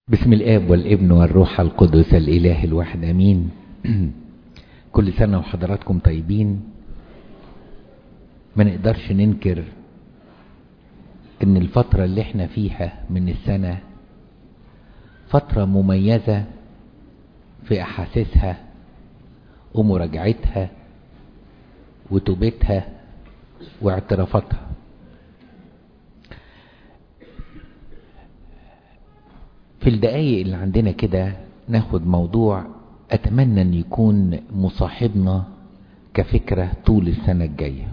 بسم الآب والابن والروح القدس الإله الواحد أمين كل سنة وحضراتكم طيبين ما نقدرش ننكر ان الفترة اللي احنا فيها من السنة فترة مميزة في أحاسيسها ومراجعتها وتوبتها واعترافاتها في الدقايق اللي عندنا كده ناخد موضوع أتمنى أن يكون مصاحبنا كفكرة طول السنة الجاية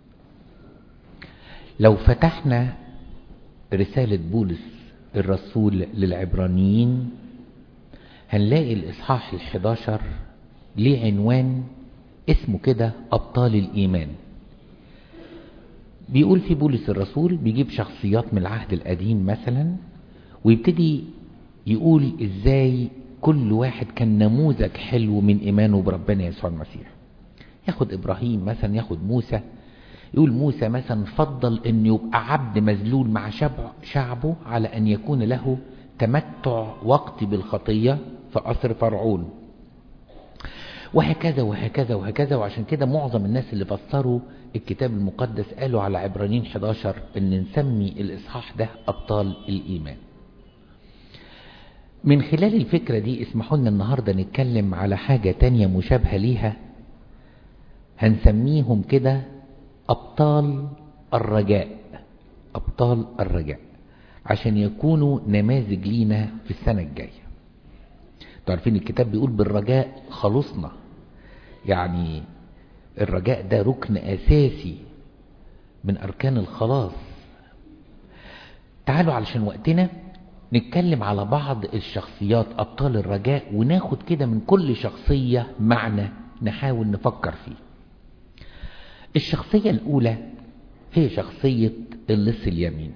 لو فتحنا رسالة بولس الرسول للعبرانيين هنلاقي الإصحاح الحداشر ليه عنوان اسمه كده أبطال الإيمان بيقول في بولس الرسول بيجيب شخصيات من العهد القديم مثلا ويبتدي يقول ازاي كل واحد كان نموذج حلو من ايمانه بربنا يسوع المسيح ياخد ابراهيم مثلا ياخد موسى يقول موسى مثلا فضل ان يبقى عبد مذلول مع شعب شعبه على ان يكون له تمتع وقتي بالخطية في قصر فرعون وهكذا وهكذا وهكذا وعشان كده معظم الناس اللي فسروا الكتاب المقدس قالوا على عبرانيين 11 ان نسمي الاصحاح ده ابطال الايمان من خلال الفكرة دي اسمحوا لنا النهاردة نتكلم على حاجة تانية مشابهة ليها هنسميهم كده أبطال الرجاء أبطال الرجاء عشان يكونوا نماذج لينا في السنة الجاية تعرفين الكتاب بيقول بالرجاء خلصنا يعني الرجاء ده ركن أساسي من أركان الخلاص تعالوا علشان وقتنا نتكلم على بعض الشخصيات أبطال الرجاء وناخد كده من كل شخصية معنى نحاول نفكر فيه الشخصية الأولى هي شخصية اللص اليمين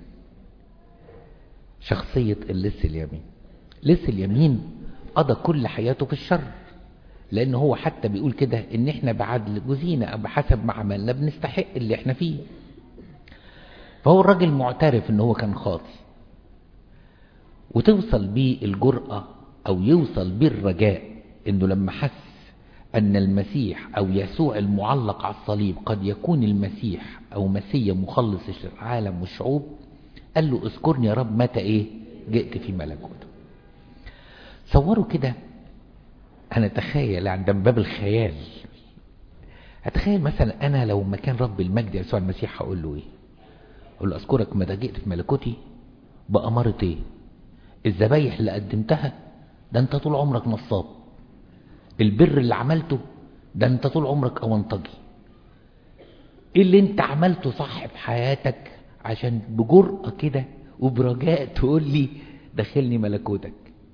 شخصية اللص اليمين لص اليمين قضى كل حياته في الشر لأن هو حتى بيقول كده إن إحنا بعدل جزينا أو بحسب ما عملنا بنستحق اللي إحنا فيه فهو الراجل معترف إن هو كان خاطي وتوصل بيه الجرأة أو يوصل بيه الرجاء إنه لما حس أن المسيح أو يسوع المعلق على الصليب قد يكون المسيح أو مسيا مخلص العالم والشعوب قال له اذكرني يا رب متى إيه جئت في ملكوته صوروا كده هنتخيل عند باب الخيال هتخيل مثلا أنا لو مكان رب المجد يسوع المسيح هقول له إيه أقول له أذكرك متى جئت في ملكوتي بأمارة إيه الذبايح اللي قدمتها ده انت طول عمرك نصاب البر اللي عملته ده انت طول عمرك اونطجي ايه اللي انت عملته صح في حياتك عشان بجرأة كده وبرجاء تقول لي دخلني ملكوتك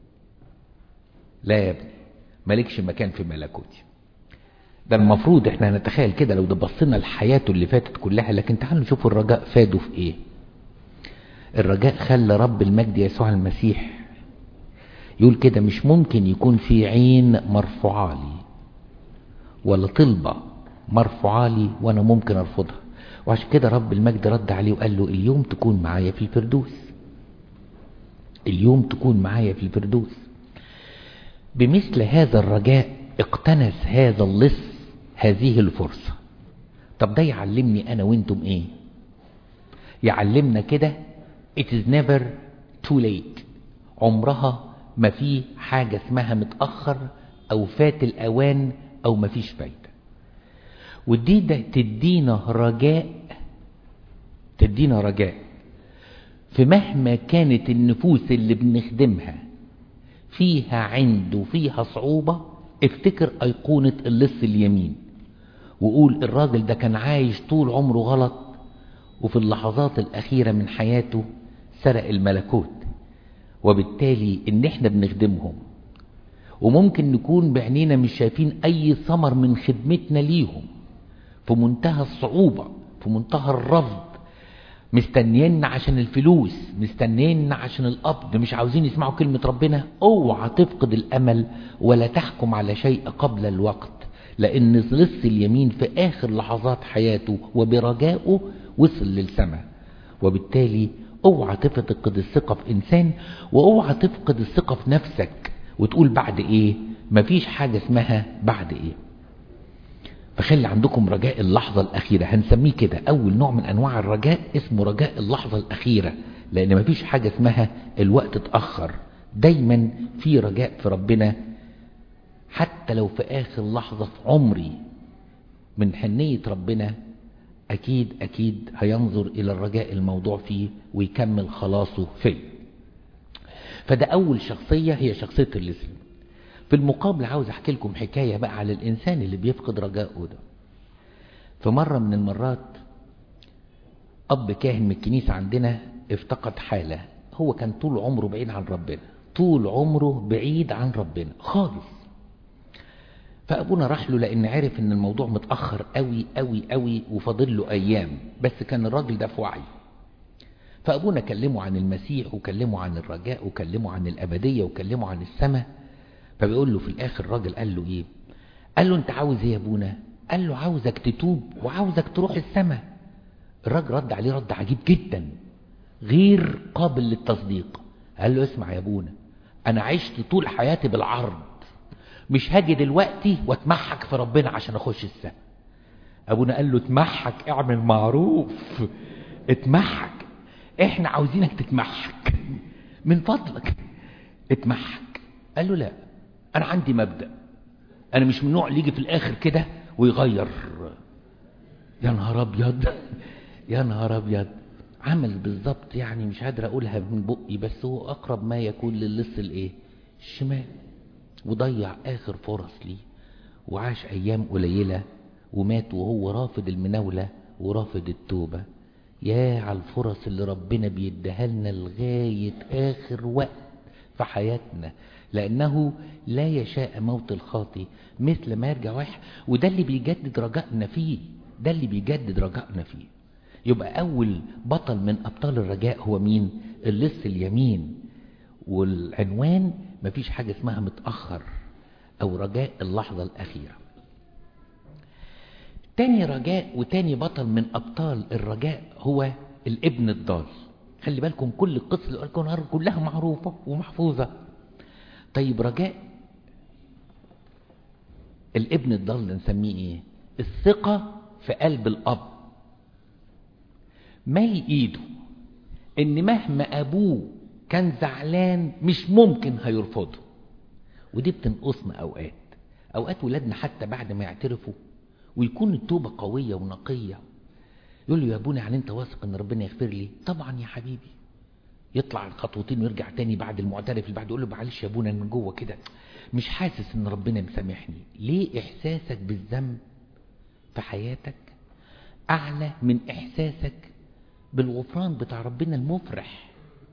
لا يا ابني مالكش مكان في ملكوتي ده المفروض احنا هنتخيل كده لو ده بصينا لحياته اللي فاتت كلها لكن تعالوا نشوف الرجاء فاده في ايه الرجاء خلى رب المجد يسوع المسيح يقول كده مش ممكن يكون في عين مرفوعة لي ولا طلبة مرفوعة لي وانا ممكن ارفضها وعشان كده رب المجد رد عليه وقال له اليوم تكون معايا في الفردوس اليوم تكون معايا في الفردوس بمثل هذا الرجاء اقتنس هذا اللص هذه الفرصة طب ده يعلمني انا وانتم ايه يعلمنا كده it is never too late عمرها ما في حاجة اسمها متأخر أو فات الأوان أو ما فيش فايدة ودي ده تدينا رجاء تدينا رجاء في مهما كانت النفوس اللي بنخدمها فيها عند وفيها صعوبة افتكر أيقونة اللص اليمين وقول الراجل ده كان عايش طول عمره غلط وفي اللحظات الأخيرة من حياته سرق الملكوت وبالتالي ان احنا بنخدمهم وممكن نكون بعينينا مش شايفين اي ثمر من خدمتنا ليهم في منتهى الصعوبة في منتهى الرفض مستنيين عشان الفلوس مستنيين عشان القبض مش عاوزين يسمعوا كلمة ربنا اوعى تفقد الامل ولا تحكم على شيء قبل الوقت لان لص اليمين في اخر لحظات حياته وبرجائه وصل للسماء وبالتالي اوعى تفقد الثقة في انسان واوعى تفقد الثقة في نفسك وتقول بعد ايه مفيش حاجة اسمها بعد ايه فخلي عندكم رجاء اللحظة الأخيرة هنسميه كده أول نوع من أنواع الرجاء اسمه رجاء اللحظة الأخيرة لأن مفيش حاجة اسمها الوقت اتأخر دايما في رجاء في ربنا حتى لو في آخر لحظة في عمري من حنية ربنا أكيد أكيد هينظر إلى الرجاء الموضوع فيه ويكمل خلاصه فيه فده أول شخصية هي شخصية اللسان في المقابل عاوز أحكي لكم حكاية بقى على الإنسان اللي بيفقد رجاءه ده في مرة من المرات أب كاهن من الكنيسة عندنا افتقد حالة هو كان طول عمره بعيد عن ربنا طول عمره بعيد عن ربنا خالص فأبونا راح له لأن عرف إن الموضوع متأخر قوي قوي قوي وفاضل له أيام بس كان الراجل ده في وعي فأبونا كلمه عن المسيح وكلمه عن الرجاء وكلمه عن الأبدية وكلمه عن السماء فبيقول له في الآخر الراجل قال له إيه قال له أنت عاوز إيه يا أبونا قال له عاوزك تتوب وعاوزك تروح السماء الراجل رد عليه رد عجيب جدا غير قابل للتصديق قال له اسمع يا أبونا أنا عشت طول حياتي بالعرض مش هاجي دلوقتي واتمحك في ربنا عشان اخش السماء ابونا قال له اتمحك اعمل معروف اتمحك احنا عاوزينك تتمحك من فضلك اتمحك قال له لا انا عندي مبدأ انا مش من النوع اللي يجي في الاخر كده ويغير يا نهار ابيض يا نهار ابيض عمل بالظبط يعني مش قادر اقولها من بقي بس هو اقرب ما يكون للص الايه الشمال وضيع آخر فرص ليه وعاش أيام قليلة ومات وهو رافض المناولة ورافض التوبة يا على الفرص اللي ربنا بيديها لنا لغاية آخر وقت في حياتنا لأنه لا يشاء موت الخاطي مثل ما يرجع واحد وده اللي بيجدد رجائنا فيه ده اللي بيجدد رجائنا فيه يبقى أول بطل من أبطال الرجاء هو مين اللص اليمين والعنوان مفيش حاجة اسمها متأخر أو رجاء اللحظة الأخيرة تاني رجاء وتاني بطل من أبطال الرجاء هو الابن الضال خلي بالكم كل القصة اللي قلتكم كلها معروفة ومحفوظة طيب رجاء الابن الضال نسميه ايه الثقة في قلب الأب مال ايده ان مهما ابوه كان زعلان مش ممكن هيرفضه ودي بتنقصنا اوقات اوقات ولادنا حتى بعد ما يعترفوا ويكون التوبة قوية ونقية يقول له يا ابونا يعني انت واثق ان ربنا يغفر لي طبعا يا حبيبي يطلع خطوتين ويرجع تاني بعد المعترف اللي بعد يقول له معلش يا ابونا من جوه كده مش حاسس ان ربنا مسامحني ليه احساسك بالذنب في حياتك اعلى من احساسك بالغفران بتاع ربنا المفرح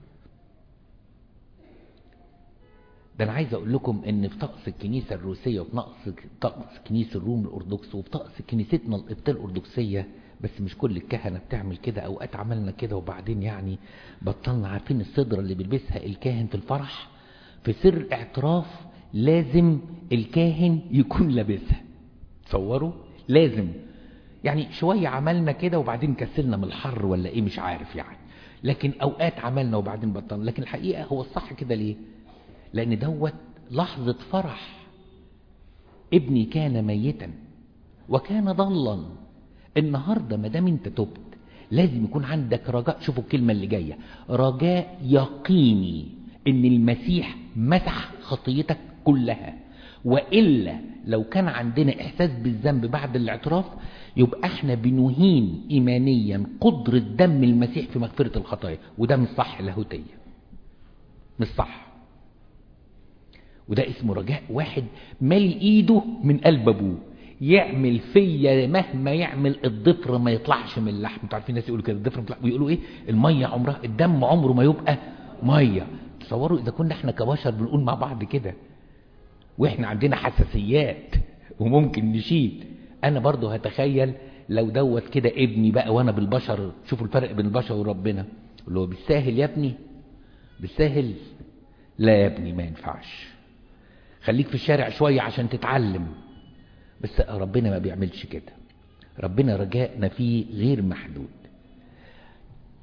ده انا عايز اقول لكم ان في طقس الكنيسة الروسية وفي طقس طقس كنيسة الروم الارثوذكس وفي طقس كنيستنا القبطية الارثوذكسية بس مش كل الكهنة بتعمل كده اوقات عملنا كده وبعدين يعني بطلنا عارفين الصدرة اللي بيلبسها الكاهن في الفرح في سر اعتراف لازم الكاهن يكون لابسها تصوروا لازم يعني شوية عملنا كده وبعدين كسلنا من الحر ولا ايه مش عارف يعني لكن اوقات عملنا وبعدين بطلنا لكن الحقيقة هو الصح كده ليه لان دوت لحظة فرح ابني كان ميتا وكان ضلا النهاردة ما دام انت تبت لازم يكون عندك رجاء شوفوا الكلمة اللي جاية رجاء يقيني ان المسيح مسح خطيتك كلها وإلا لو كان عندنا إحساس بالذنب بعد الاعتراف يبقى احنا بنهين إيمانيا قدرة دم المسيح في مغفرة الخطايا وده مش صح لاهوتيا مش صح وده اسمه رجاء واحد مال ايده من قلب ابوه يعمل فيا مهما يعمل الضفر ما يطلعش من اللحم انتوا عارفين الناس يقولوا كده الضفر ما يطلعش ويقولوا ايه الميه عمرها الدم عمره ما يبقى ميه تصوروا اذا كنا احنا كبشر بنقول مع بعض كده واحنا عندنا حساسيات وممكن نشيل انا برضو هتخيل لو دوت كده ابني بقى وانا بالبشر شوفوا الفرق بين البشر وربنا اللي هو بالساهل يا ابني بالساهل لا يا ابني ما ينفعش خليك في الشارع شوية عشان تتعلم بس ربنا ما بيعملش كده ربنا رجائنا فيه غير محدود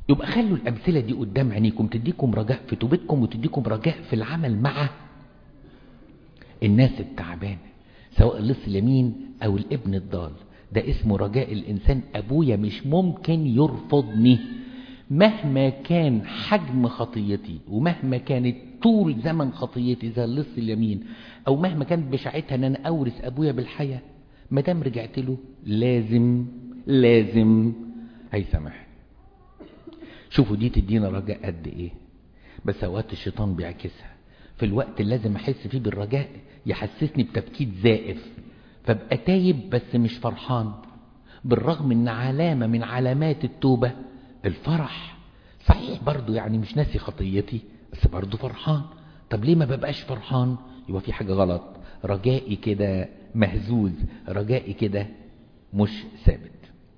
يبقى خلوا الأمثلة دي قدام عينيكم تديكم رجاء في توبتكم وتديكم رجاء في العمل مع الناس التعبانة سواء اللص اليمين أو الابن الضال ده اسمه رجاء الإنسان أبويا مش ممكن يرفضني مهما كان حجم خطيتي ومهما كانت طول زمن خطيتي زي اللص اليمين أو مهما كانت بشاعتها أن أنا أورث أبويا بالحياة ما دام رجعت له لازم لازم هيسامحني شوفوا دي تدينا رجاء قد ايه بس اوقات الشيطان بيعكسها في الوقت اللي لازم احس فيه بالرجاء يحسسني بتفكيك زائف فابقى تايب بس مش فرحان بالرغم ان علامة من علامات التوبة الفرح صحيح برضو يعني مش ناسي خطيتي بس برضو فرحان طب ليه ما ببقاش فرحان يبقى في حاجة غلط رجائي كده مهزوز رجائي كده مش ثابت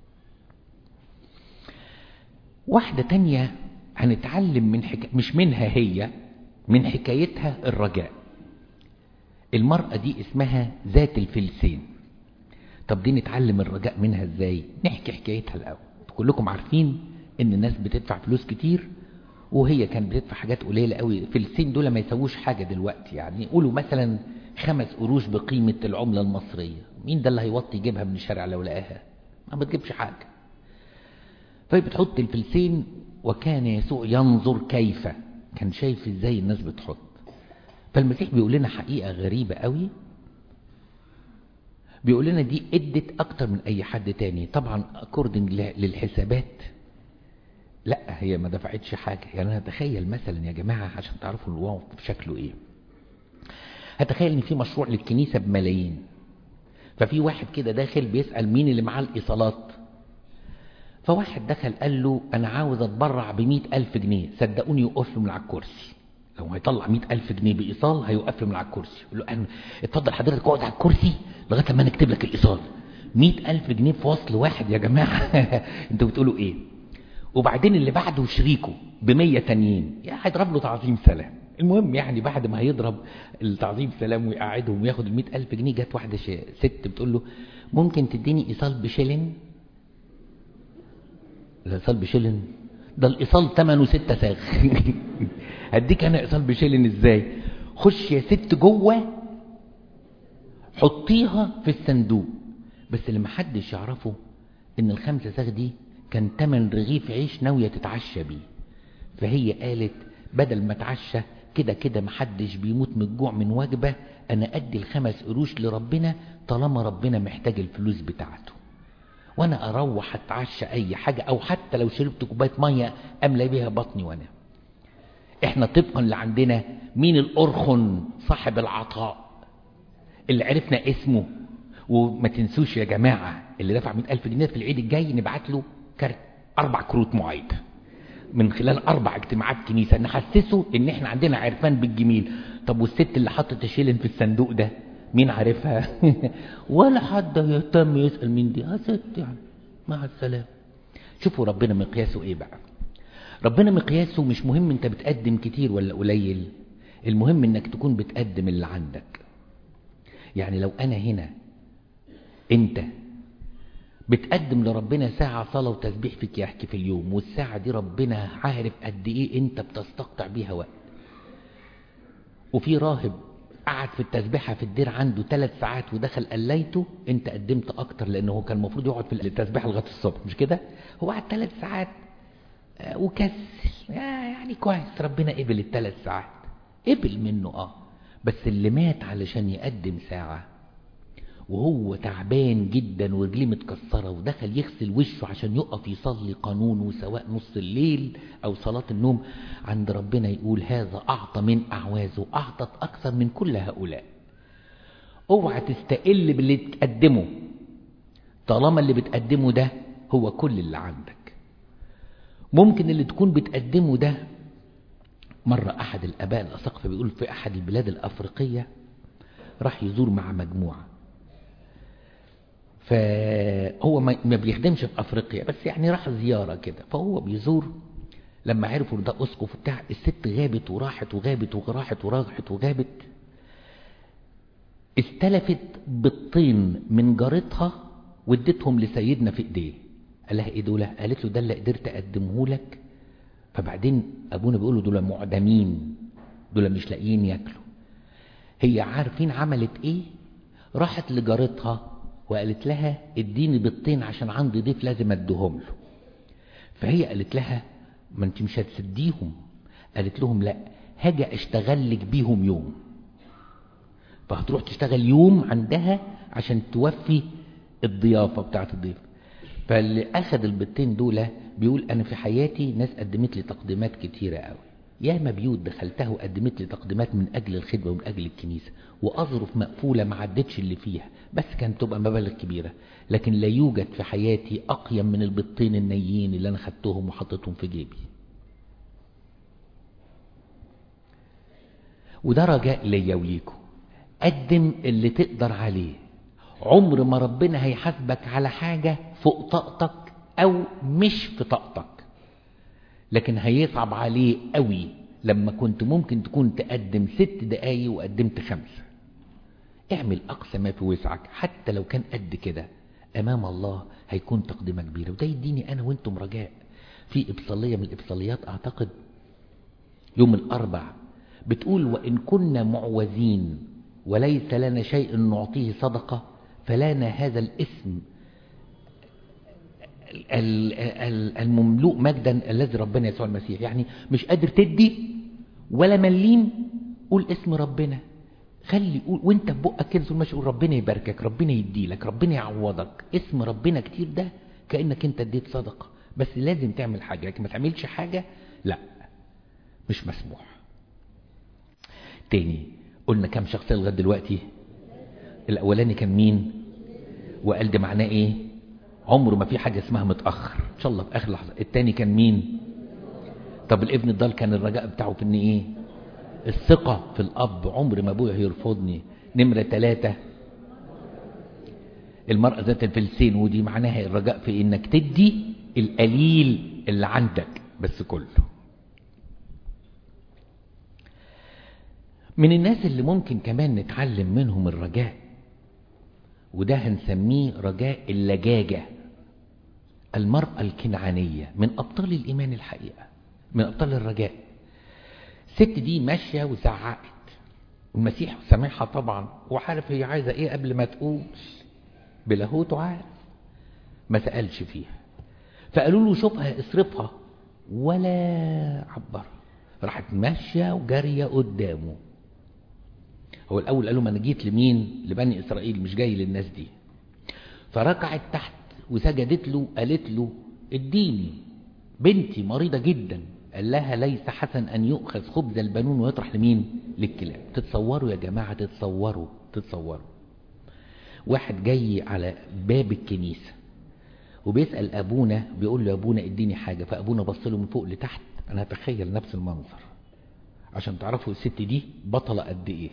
واحدة تانية هنتعلم من حكا... مش منها هي من حكايتها الرجاء المرأة دي اسمها ذات الفلسين طب دي نتعلم الرجاء منها ازاي نحكي حكايتها الأول كلكم عارفين ان الناس بتدفع فلوس كتير وهي كانت بتدفع حاجات قليلة قوي فلسين دول ما يسووش حاجة دلوقتي يعني يقولوا مثلا خمس قروش بقيمة العملة المصرية مين ده اللي هيوطي يجيبها من الشارع لو لقاها ما بتجيبش حاجة فهي بتحط الفلسين وكان يسوع ينظر كيف كان شايف ازاي الناس بتحط فالمسيح بيقول لنا حقيقة غريبة قوي بيقول لنا دي ادت اكتر من اي حد تاني طبعا اكوردنج للحسابات لا هي ما دفعتش حاجة يعني انا اتخيل مثلا يا جماعة عشان تعرفوا الموقف شكله ايه هتخيل ان في مشروع للكنيسة بملايين ففي واحد كده داخل بيسأل مين اللي معاه الايصالات فواحد دخل قال له انا عاوز اتبرع بمئة الف جنيه صدقوني يوقف له من على الكرسي لو هيطلع مئة الف جنيه بايصال هيوقف له من على الكرسي يقول له أنا اتفضل حضرتك اقعد على الكرسي لغايه لما نكتب لك الايصال مئة الف جنيه في وصل واحد يا جماعه انتوا بتقولوا ايه وبعدين اللي بعده شريكه بمية تانيين يعني هيضرب له تعظيم سلام المهم يعني بعد ما هيضرب التعظيم سلام ويقعدهم وياخد المئة ألف جنيه جت واحدة ست بتقول له ممكن تديني إيصال بشلن الإيصال بشلن ده الإيصال ثمنه ستة ساغ هديك أنا إيصال بشلن إزاي خش يا ست جوه حطيها في الصندوق بس اللي محدش يعرفه إن الخمسة ساغ دي كان تمن رغيف عيش ناوية تتعشى بيه فهي قالت بدل ما اتعشى كده كده محدش بيموت من الجوع من وجبة انا ادي الخمس قروش لربنا طالما ربنا محتاج الفلوس بتاعته وانا اروح اتعشى اي حاجة او حتى لو شربت كوباية مية املى بيها بطني وانا احنا طبقا اللي عندنا مين الارخن صاحب العطاء اللي عرفنا اسمه وما تنسوش يا جماعة اللي دفع مئة ألف جنيه في العيد الجاي نبعت له كارت أربع كروت معايدة من خلال أربع اجتماعات كنيسة نحسسه إن إحنا عندنا عرفان بالجميل طب والست اللي حطت الشيلن في الصندوق ده مين عارفها ولا حد يهتم يسأل مين دي ها ست يعني مع السلامة شوفوا ربنا مقياسه إيه بقى ربنا مقياسه مش مهم أنت بتقدم كتير ولا قليل المهم إنك تكون بتقدم اللي عندك يعني لو أنا هنا أنت بتقدم لربنا ساعة صلاة وتسبيح فيك يحكي في اليوم والساعة دي ربنا عارف قد ايه انت بتستقطع بيها وقت وفي راهب قعد في التسبيحة في الدير عنده ثلاث ساعات ودخل قليته انت قدمت اكتر لانه هو كان المفروض يقعد في التسبيحة لغاية الصبح مش كده هو قعد ثلاث ساعات وكسل يعني كويس ربنا قبل الثلاث ساعات قبل منه اه بس اللي مات علشان يقدم ساعة وهو تعبان جدا ورجليه متكسرة ودخل يغسل وشه عشان يقف يصلي قانونه سواء نص الليل أو صلاة النوم عند ربنا يقول هذا أعطى من أعوازه أعطت أكثر من كل هؤلاء اوعى تستقل باللي تقدمه طالما اللي بتقدمه ده هو كل اللي عندك ممكن اللي تكون بتقدمه ده مرة أحد الأباء الأساقفة بيقول في أحد البلاد الأفريقية راح يزور مع مجموعة فهو ما بيخدمش في افريقيا بس يعني راح زيارة كده فهو بيزور لما عرفوا ده اسقف بتاع الست غابت وراحت وغابت وراحت وراحت وغابت استلفت بالطين من جارتها وادتهم لسيدنا في ايديه قال لها ايه دول قالت له ده اللي قدرت اقدمه لك فبعدين ابونا بيقول له دول معدمين دول مش لاقيين ياكلوا هي عارفين عملت ايه راحت لجارتها وقالت لها اديني بيضتين عشان عندي ضيف لازم اديهم له فهي قالت لها ما انت مش هتسديهم قالت لهم لا هاجي اشتغل لك بيهم يوم فهتروح تشتغل يوم عندها عشان توفي الضيافة بتاعت الضيف فاللي أخذ البيضتين دول بيقول أنا في حياتي ناس قدمت لي تقديمات كتيرة قوي ياما بيوت دخلتها وقدمت لي تقديمات من أجل الخدمة ومن أجل الكنيسة وأظرف مقفولة ما عدتش اللي فيها بس كانت تبقى مبالغ كبيرة لكن لا يوجد في حياتي أقيم من البيضتين النيين اللي أنا خدتهم وحطيتهم في جيبي وده رجاء ليا وليكم قدم اللي تقدر عليه عمر ما ربنا هيحاسبك على حاجة فوق طاقتك أو مش في طاقتك لكن هيصعب عليه قوي لما كنت ممكن تكون تقدم ست دقايق وقدمت خمسة اعمل أقصى ما في وسعك حتى لو كان قد كده أمام الله هيكون تقدمة كبيرة وده يديني أنا وانتم رجاء في إبصالية من الإبصاليات أعتقد يوم الأربع بتقول وإن كنا معوزين وليس لنا شيء نعطيه صدقة فلنا هذا الاسم المملوء مجدا الذي ربنا يسوع المسيح يعني مش قادر تدي ولا مليم قول اسم ربنا خلي قول وانت ببقك كده طول ماشي قول ربنا يباركك ربنا يديلك ربنا يعوضك اسم ربنا كتير ده كانك انت اديت صدقه بس لازم تعمل حاجه لكن ما تعملش حاجه لا مش مسموح تاني قلنا كام شخصيه لغايه دلوقتي الاولاني كان مين وقال ده معناه ايه عمره ما في حاجه اسمها متاخر ان شاء الله في اخر لحظه التاني كان مين طب الابن الضال كان الرجاء بتاعه في ان ايه الثقة في الأب عمر ما أبويا هيرفضني نمرة ثلاثة المرأة ذات الفلسين ودي معناها الرجاء في إنك تدي القليل اللي عندك بس كله من الناس اللي ممكن كمان نتعلم منهم الرجاء وده هنسميه رجاء اللجاجة المرأة الكنعانية من أبطال الإيمان الحقيقة من أبطال الرجاء الست دي ماشية وزعقت المسيح سامعها طبعا وعارف هي عايزة ايه قبل ما تقول بلاهوته عارف ما سألش فيها فقالوا له شوفها اصرفها ولا عبرها راحت ماشية وجارية قدامه هو الأول قال لهم أنا جيت لمين لبني إسرائيل مش جاي للناس دي فركعت تحت وسجدت له قالت له اديني بنتي مريضة جدا قال لها ليس حسن أن يؤخذ خبز البنون ويطرح لمين للكلاب تتصوروا يا جماعة تتصوروا تتصوروا واحد جاي على باب الكنيسة وبيسأل أبونا بيقول له يا أبونا اديني حاجة فأبونا بص له من فوق لتحت أنا أتخيل نفس المنظر عشان تعرفوا الست دي بطلة قد إيه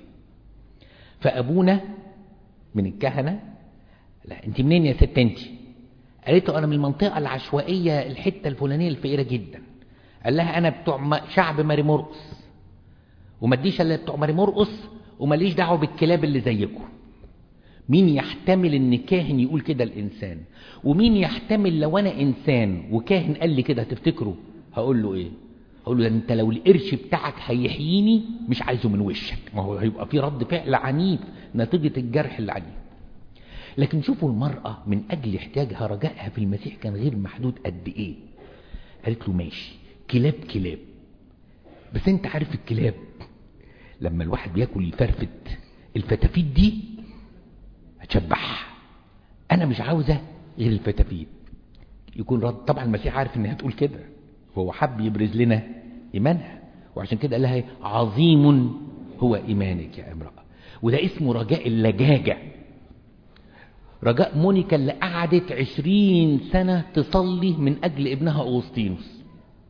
فأبونا من الكهنة لا أنت منين يا ست أنت قالت له أنا من المنطقة العشوائية الحتة الفلانية الفقيرة جدا قال لها انا بتوع شعب ماري مرقص وما اديش الا بتوع ماري مرقص وماليش دعوه بالكلاب اللي زيكم مين يحتمل ان كاهن يقول كده الانسان ومين يحتمل لو انا انسان وكاهن قال لي كده هتفتكره هقول له ايه هقول له انت لو القرش بتاعك هيحييني مش عايزه من وشك ما هو هيبقى في رد فعل عنيف نتيجه الجرح العنيف لكن شوفوا المرأة من أجل احتياجها رجائها في المسيح كان غير محدود قد إيه قالت له ماشي كلاب كلاب بس انت عارف الكلاب لما الواحد بياكل يفرفت الفتافيت دي هتشبعها انا مش عاوزه غير الفتافيت يكون رد طبعا المسيح عارف انها تقول كده وهو حب يبرز لنا ايمانها وعشان كده قال لها عظيم هو ايمانك يا امراه وده اسمه رجاء اللجاجه رجاء مونيكا اللي قعدت عشرين سنة تصلي من أجل ابنها أغسطينوس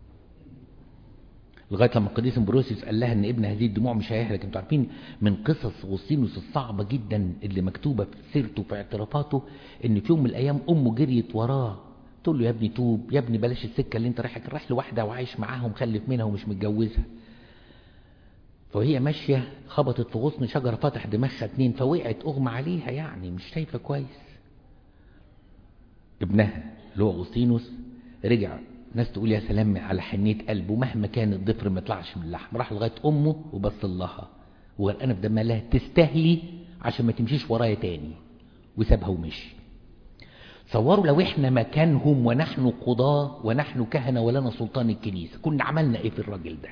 لغايه لما القديس امبروسيوس قال لها ان ابن هذه الدموع مش هيهلك انتوا عارفين من قصص اغسطينوس الصعبه جدا اللي مكتوبه في سيرته في اعترافاته ان في يوم من الايام امه جريت وراه تقول له يا ابني توب يا ابني بلاش السكه اللي انت رايحك رايح لواحده وعايش معاها ومخلف منها ومش متجوزها فهي ماشيه خبطت في غصن شجره فتح دماغها اتنين فوقعت اغمى عليها يعني مش شايفه كويس ابنها اللي هو اغسطينوس رجع ناس تقول يا سلام على حنية قلبه مهما كان الضفر ما يطلعش من اللحم راح لغاية أمه وبص لها وغرقانة في دمها لها تستاهلي عشان ما تمشيش ورايا تاني وسابها ومشي تصوروا لو احنا مكانهم ونحن قضاة ونحن كهنة ولنا سلطان الكنيسة كنا عملنا ايه في الراجل ده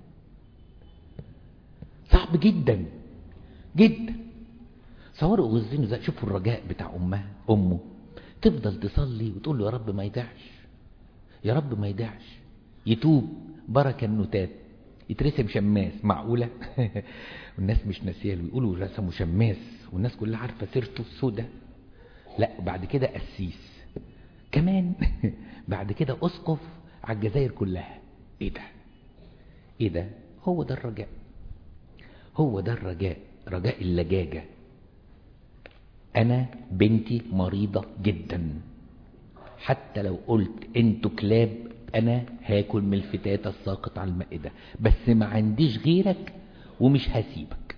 صعب جدا جدا تصوروا اغزينه ده شوفوا الرجاء بتاع امها امه تفضل تصلي وتقول له يا رب ما يضيعش يا رب ما يضيعش يتوب بركة النتات يترسم شماس معقولة والناس مش ناسيه له يقولوا رسموا شماس والناس كلها عارفة سيرته السودة لا بعد كده قسيس كمان بعد كده اسقف على الجزائر كلها ايه ده ايه ده هو ده الرجاء هو ده الرجاء رجاء اللجاجة انا بنتي مريضة جدا حتى لو قلت انتوا كلاب انا هاكل من الفتات الساقط على المائدة بس ما عنديش غيرك ومش هسيبك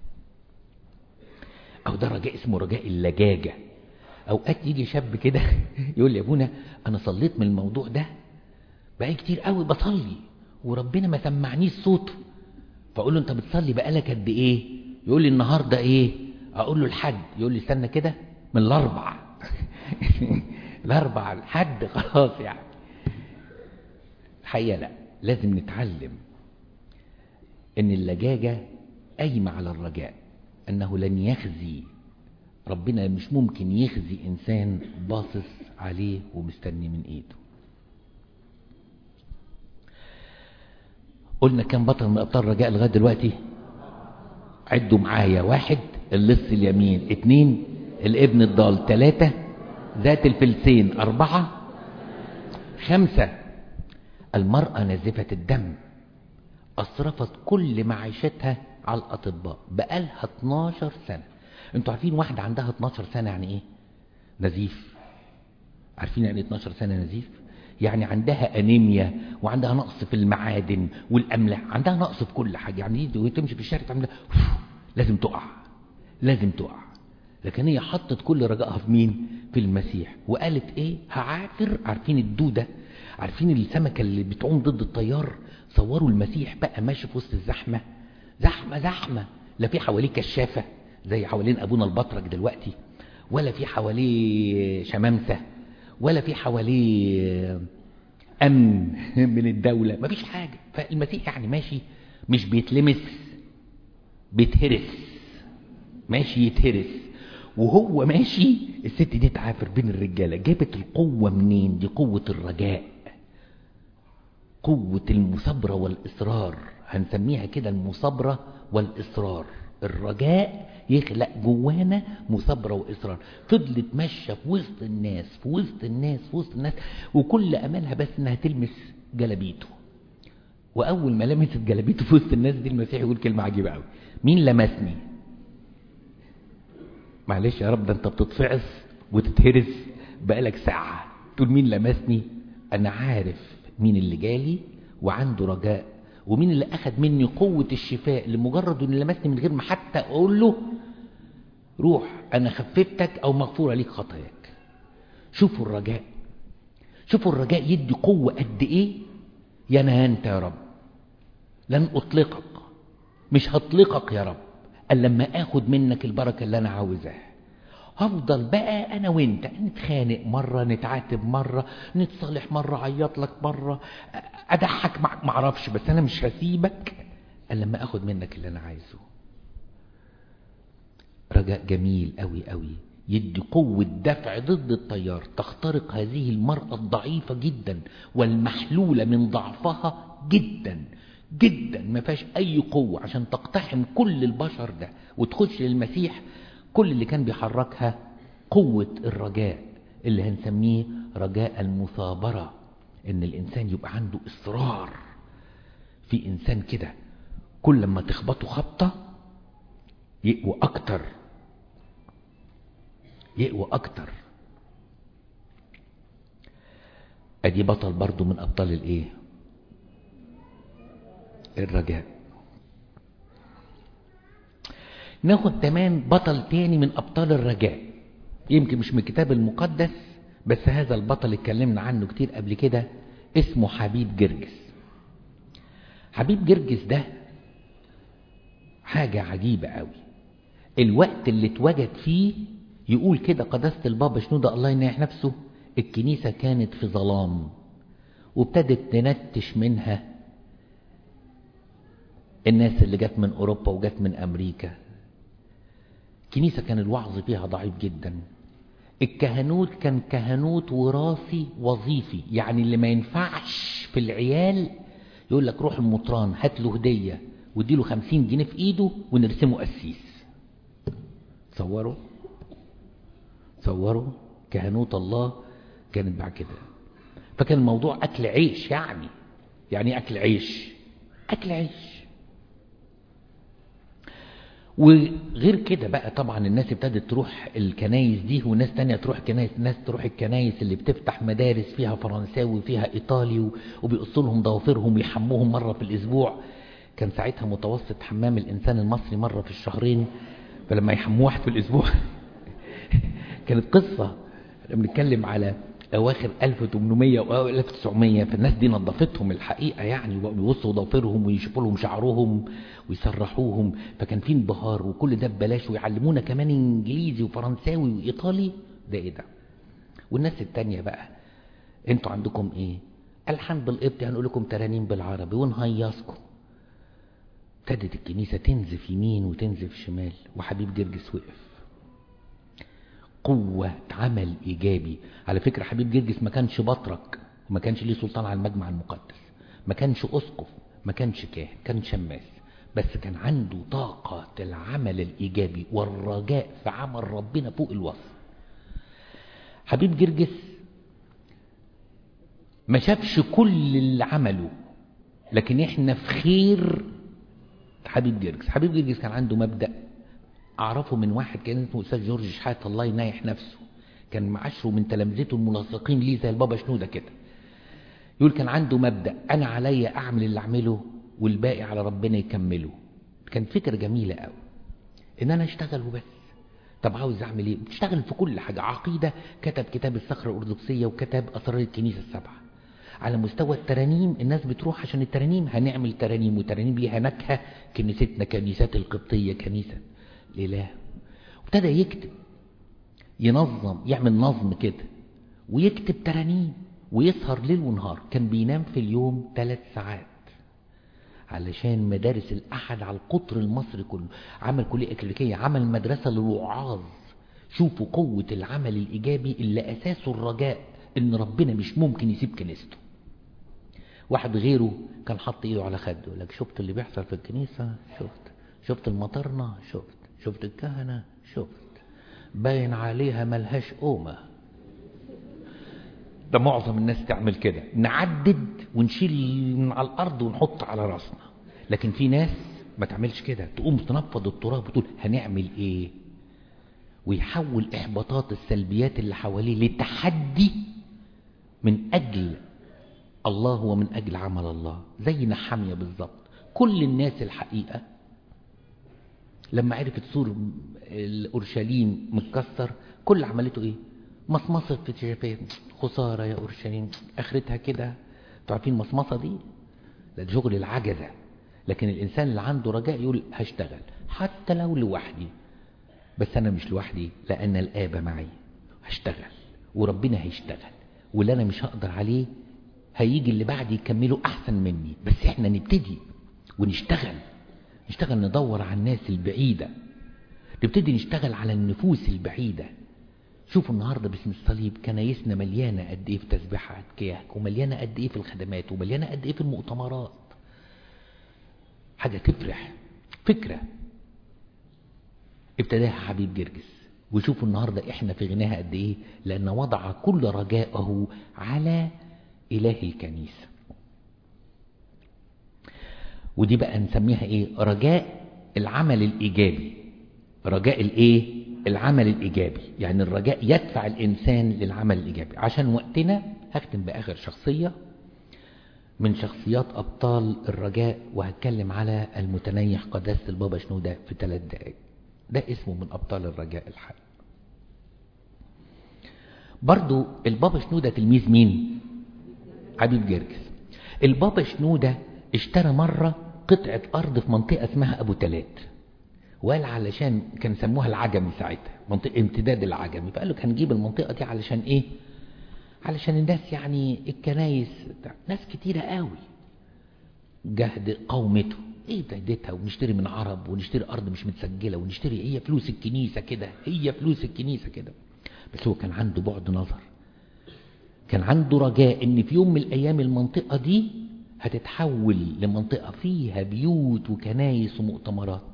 او ده رجاء اسمه رجاء اللجاجة اوقات يجي شاب كده يقول لي يا ابونا انا صليت من الموضوع ده بقى كتير قوي بصلي وربنا ما سمعنيش صوته فاقول له انت بتصلي بقالك قد ايه يقول لي النهارده ايه اقول له الحد يقول لي استنى كده من الاربع الاربع الحد خلاص يعني الحقيقه لا لازم نتعلم ان اللجاجه قايمه على الرجاء انه لن يخزي ربنا مش ممكن يخزي انسان باصص عليه ومستني من ايده قلنا كم بطل من ابطال الرجاء لغايه دلوقتي عدوا معايا واحد اللص اليمين اتنين الابن الضال تلاتة ذات الفلسين أربعة خمسة المرأة نازفة الدم أصرفت كل معيشتها على الأطباء بقالها 12 سنة انتوا عارفين واحدة عندها 12 سنة يعني ايه نزيف عارفين يعني 12 سنة نزيف يعني عندها أنيميا وعندها نقص في المعادن والأملاح عندها نقص في كل حاجة يعني دي تمشي في الشارع تعمل لازم تقع لازم تقع لكن هي حطت كل رجائها في مين في المسيح وقالت ايه هعافر عارفين الدودة عارفين السمكة اللي بتعوم ضد الطيار صوروا المسيح بقى ماشي في وسط الزحمة زحمة زحمة لا في حواليه كشافة زي حوالين أبونا البطرك دلوقتي ولا في حواليه شمامسة ولا في حواليه أمن من الدولة مفيش حاجة فالمسيح يعني ماشي مش بيتلمس بيتهرس ماشي يتهرس وهو ماشي الست دي تعافر بين الرجالة جابت القوة منين دي قوة الرجاء قوة المثابرة والإصرار هنسميها كده المثابرة والإصرار الرجاء يخلق جوانا مثابرة وإصرار فضلت ماشية في وسط الناس في وسط الناس في وسط الناس وكل أملها بس إنها تلمس جلبيته وأول ما لمست جلبيته في وسط الناس دي المسيح يقول كلمة عجيبة قوي مين لمسني معلش يا رب ده انت بتتفعص وتتهرس بقالك ساعة تقول مين لمسني انا عارف مين اللي جالي وعنده رجاء ومين اللي اخد مني قوة الشفاء لمجرد انه لمسني من غير ما حتى اقول له روح انا خففتك او مغفورة ليك خطاياك شوفوا الرجاء شوفوا الرجاء يدي قوة قد ايه يا انت يا رب لن اطلقك مش هطلقك يا رب الا لما اخد منك البركة اللي انا عاوزها هفضل بقى انا وانت نتخانق مرة نتعاتب مرة نتصالح مرة عيط لك مرة اضحك معك معرفش بس انا مش هسيبك الا لما اخد منك اللي انا عايزه رجاء جميل قوي قوي يدي قوة دفع ضد التيار تخترق هذه المرأة الضعيفة جدا والمحلولة من ضعفها جدا جدا ما فيهاش اي قوة عشان تقتحم كل البشر ده وتخش للمسيح كل اللي كان بيحركها قوة الرجاء اللي هنسميه رجاء المثابرة ان الانسان يبقى عنده اصرار في انسان كده كل ما تخبطه خبطة يقوى اكتر يقوى اكتر ادي بطل برضو من ابطال الايه الرجاء ناخد كمان بطل تاني من أبطال الرجاء يمكن مش من الكتاب المقدس بس هذا البطل اتكلمنا عنه كتير قبل كده اسمه حبيب جرجس حبيب جرجس ده حاجة عجيبة قوي الوقت اللي اتوجد فيه يقول كده قداسة البابا شنودة الله ينيح نفسه الكنيسة كانت في ظلام وابتدت تنتش منها الناس اللي جت من أوروبا وجت من أمريكا الكنيسة كان الوعظ فيها ضعيف جدا الكهنوت كان كهنوت وراثي وظيفي يعني اللي ما ينفعش في العيال يقول لك روح المطران هات له هدية واديله خمسين جنيه في ايده ونرسمه قسيس تصوروا تصوروا كهنوت الله كانت بعد كده فكان الموضوع اكل عيش يعني يعني اكل عيش اكل عيش وغير كده بقى طبعا الناس ابتدت تروح الكنايس دي وناس تانية تروح كنايس ناس تروح الكنايس اللي بتفتح مدارس فيها فرنساوي فيها ايطالي وبيقصوا لهم ضوافرهم ويحموهم مرة في الاسبوع كان ساعتها متوسط حمام الانسان المصري مرة في الشهرين فلما يحموه واحد في الاسبوع كانت قصة بنتكلم على اواخر 1800 او 1900 فالناس دي نظفتهم الحقيقه يعني ويوصوا ضوافرهم ويشوفوا لهم شعرهم ويسرحوهم فكان في انبهار وكل ده ببلاش ويعلمونا كمان انجليزي وفرنساوي وايطالي ده ايه ده والناس التانية بقى انتوا عندكم ايه الحان بالقبط هنقول لكم ترانيم بالعربي ونهيصكم ابتدت الكنيسه تنزف يمين وتنزف شمال وحبيب جرجس وقف قوة عمل إيجابي على فكرة حبيب جرجس ما كانش بطرك وما كانش ليه سلطان على المجمع المقدس ما كانش أسقف ما كانش كاهن كان شماس بس كان عنده طاقة العمل الإيجابي والرجاء في عمل ربنا فوق الوصف حبيب جرجس ما شافش كل اللي عمله لكن احنا في خير حبيب جرجس حبيب جرجس كان عنده مبدأ أعرفه من واحد كان اسمه أستاذ جورج شحات الله ينايح نفسه كان معاشره من تلامذته الملاصقين ليه زي البابا شنودة كده يقول كان عنده مبدأ أنا عليا أعمل اللي أعمله والباقي على ربنا يكمله كان فكرة جميلة قوي إن أنا أشتغل وبس طب عاوز أعمل إيه؟ بتشتغل في كل حاجة عقيدة كتب كتاب الصخرة الأرثوذكسية وكتب أسرار الكنيسة السبعة على مستوى الترانيم الناس بتروح عشان الترانيم هنعمل ترانيم وترانيم ليها نكهة كنيستنا كنيسات القبطية كنيسة الإله وابتدى يكتب ينظم يعمل نظم كده ويكتب ترانيم ويسهر ليل ونهار كان بينام في اليوم ثلاث ساعات علشان مدارس الأحد على القطر المصري كله عمل كلية إكليريكية عمل مدرسة للوعاظ شوفوا قوة العمل الإيجابي اللي أساسه الرجاء إن ربنا مش ممكن يسيب كنيسته واحد غيره كان حط إيده على خده يقول لك شفت اللي بيحصل في الكنيسة شفت شفت المطرنة شفت شفت الكهنة شفت باين عليها ملهاش قومة ده معظم الناس تعمل كده نعدد ونشيل من على الأرض ونحط على راسنا لكن في ناس ما تعملش كده تقوم تنفض التراب وتقول هنعمل ايه ويحول إحباطات السلبيات اللي حواليه لتحدي من أجل الله ومن أجل عمل الله زي نحامية بالظبط كل الناس الحقيقة لما عرفت سور الأورشليم متكسر كل عملته ايه مصمصة في شفايف خسارة يا أورشليم آخرتها كده تعرفين مصمصة دي ده شغل العجزة لكن الإنسان اللي عنده رجاء يقول هشتغل حتى لو لوحدي بس أنا مش لوحدي لأن الآب معي هشتغل وربنا هيشتغل واللي أنا مش هقدر عليه هيجي اللي بعدي يكمله أحسن مني بس إحنا نبتدي ونشتغل نشتغل ندور على الناس البعيدة نبتدي نشتغل على النفوس البعيدة شوفوا النهاردة باسم الصليب كنايسنا مليانة قد ايه في تسبيحات كياك ومليانة قد ايه في الخدمات ومليانة قد ايه في المؤتمرات حاجة تفرح فكرة ابتداها حبيب جرجس وشوفوا النهاردة احنا في غناها قد ايه لان وضع كل رجاءه على اله الكنيسة ودي بقى نسميها ايه رجاء العمل الايجابي رجاء الايه العمل الايجابي يعني الرجاء يدفع الانسان للعمل الايجابي عشان وقتنا هختم باخر شخصية من شخصيات ابطال الرجاء وهتكلم على المتنيح قداسة البابا شنودة في ثلاث دقائق ده اسمه من ابطال الرجاء الحي برضو البابا شنودة تلميذ مين حبيب جرجس البابا شنودة اشترى مرة قطعة أرض في منطقة اسمها أبو تلات وقال علشان كان سموها العجمي ساعتها منطقة امتداد العجمي فقال لك هنجيب المنطقة دي علشان ايه علشان الناس يعني الكنايس ناس كتيرة قوي جهد قومته ايه بدايتها ونشتري من عرب ونشتري ارض مش متسجلة ونشتري هي فلوس الكنيسة كده هي فلوس الكنيسة كده بس هو كان عنده بعد نظر كان عنده رجاء ان في يوم من الايام المنطقة دي هتتحول لمنطقة فيها بيوت وكنايس ومؤتمرات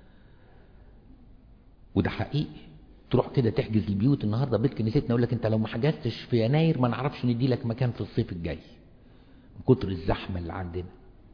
وده حقيقي تروح كده تحجز البيوت النهارده بيت كنيستنا يقول لك انت لو ما حجزتش في يناير ما نعرفش ندي لك مكان في الصيف الجاي من كتر الزحمه اللي عندنا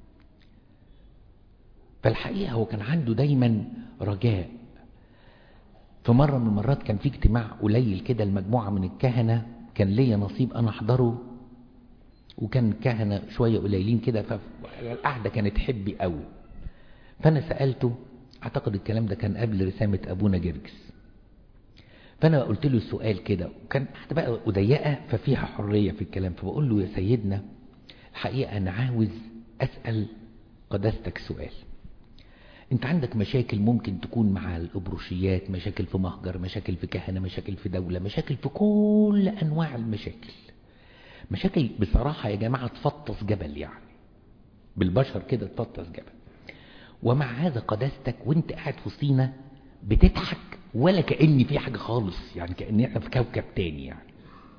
فالحقيقه هو كان عنده دايما رجاء في مره من المرات كان في اجتماع قليل كده المجموعه من الكهنه كان ليا نصيب انا احضره وكان كهنه شويه قليلين كده فالقعده كانت حبي قوي فانا سالته اعتقد الكلام ده كان قبل رسامه ابونا جرجس فانا قلت له السؤال كده وكان بقى ضيقه ففيها حريه في الكلام فبقول له يا سيدنا الحقيقه انا عاوز اسال قداستك سؤال انت عندك مشاكل ممكن تكون مع الابروشيات مشاكل في مهجر مشاكل في كهنه مشاكل في دوله مشاكل في كل انواع المشاكل مشاكل بصراحه يا جماعه تفطس جبل يعني بالبشر كده تفطس جبل ومع هذا قداستك وانت قاعد في وسطينا بتضحك ولا كأن في حاجة خالص يعني كأن احنا في كوكب تاني يعني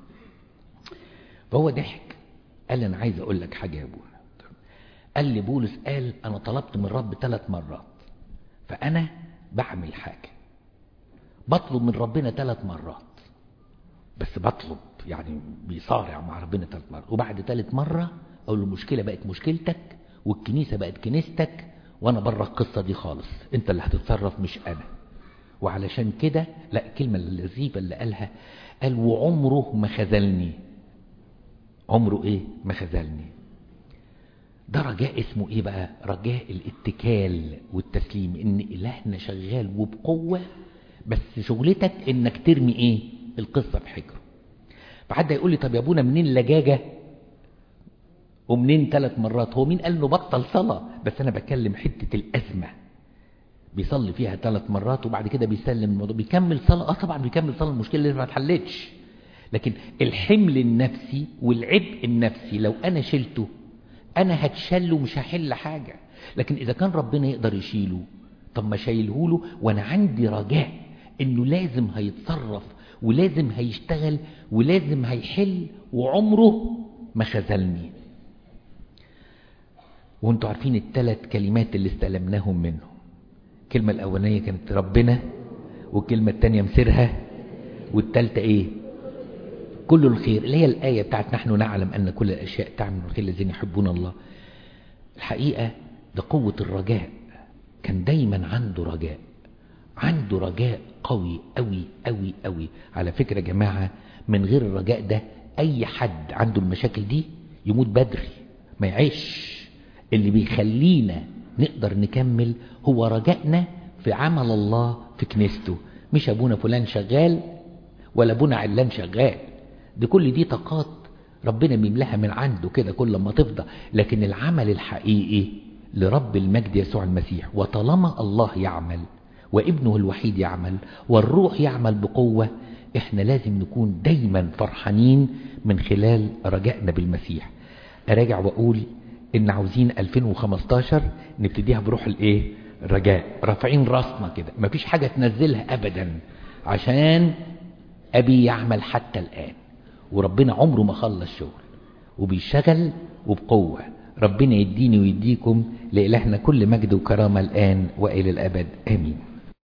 فهو ضحك قال انا عايز اقول لك حاجة يا ابونا قال لي بولس قال انا طلبت من الرب ثلاث مرات فانا بعمل حاجة بطلب من ربنا ثلاث مرات بس بطلب يعني بيصارع مع ربنا ثلاث مرات وبعد ثالث مرة اقول له المشكلة بقت مشكلتك والكنيسة بقت كنيستك وانا بره القصة دي خالص انت اللي هتتصرف مش انا وعلشان كده لا الكلمة اللذيذة اللي قالها قال وعمره ما خذلني عمره ايه ما خذلني ده رجاء اسمه ايه بقى رجاء الاتكال والتسليم ان الهنا شغال وبقوة بس شغلتك انك ترمي ايه القصة في حجره فحد يقول لي طب يا ابونا منين اللجاجة ومنين ثلاث مرات هو مين قال انه بطل صلاة بس انا بكلم حتة الازمة بيصلي فيها ثلاث مرات وبعد كده بيسلم الموضوع بيكمل صلاة اه طبعا بيكمل صلاة المشكلة اللي ما اتحلتش لكن الحمل النفسي والعبء النفسي لو انا شلته انا هتشل ومش هحل حاجة لكن اذا كان ربنا يقدر يشيله طب ما شايلهوله وانا عندي رجاء انه لازم هيتصرف ولازم هيشتغل ولازم هيحل وعمره ما خذلني وانتوا عارفين الثلاث كلمات اللي استلمناهم منه الكلمة الأولانية كانت ربنا والكلمة الثانية مسيرها والثالثة إيه كل الخير اللي هي الآية بتاعت نحن نعلم أن كل الأشياء تعمل الخير الذين يحبون الله الحقيقة ده قوة الرجاء كان دايما عنده رجاء عنده رجاء قوي قوي قوي قوي على فكرة يا جماعة من غير الرجاء ده أي حد عنده المشاكل دي يموت بدري ما يعيش اللي بيخلينا نقدر نكمل هو رجائنا في عمل الله في كنيسته مش ابونا فلان شغال ولا ابونا علان شغال دي كل دي طاقات ربنا بيملاها من عنده كده كل ما تفضى لكن العمل الحقيقي لرب المجد يسوع المسيح وطالما الله يعمل وابنه الوحيد يعمل والروح يعمل بقوة احنا لازم نكون دايما فرحانين من خلال رجائنا بالمسيح اراجع واقول ان عاوزين 2015 نبتديها بروح الايه الرجاء رافعين راسنا كده مفيش حاجة تنزلها ابدا عشان ابي يعمل حتى الان وربنا عمره ما خلص شغل وبيشتغل وبقوة ربنا يديني ويديكم لإلهنا كل مجد وكرامة الآن وإلى الأبد آمين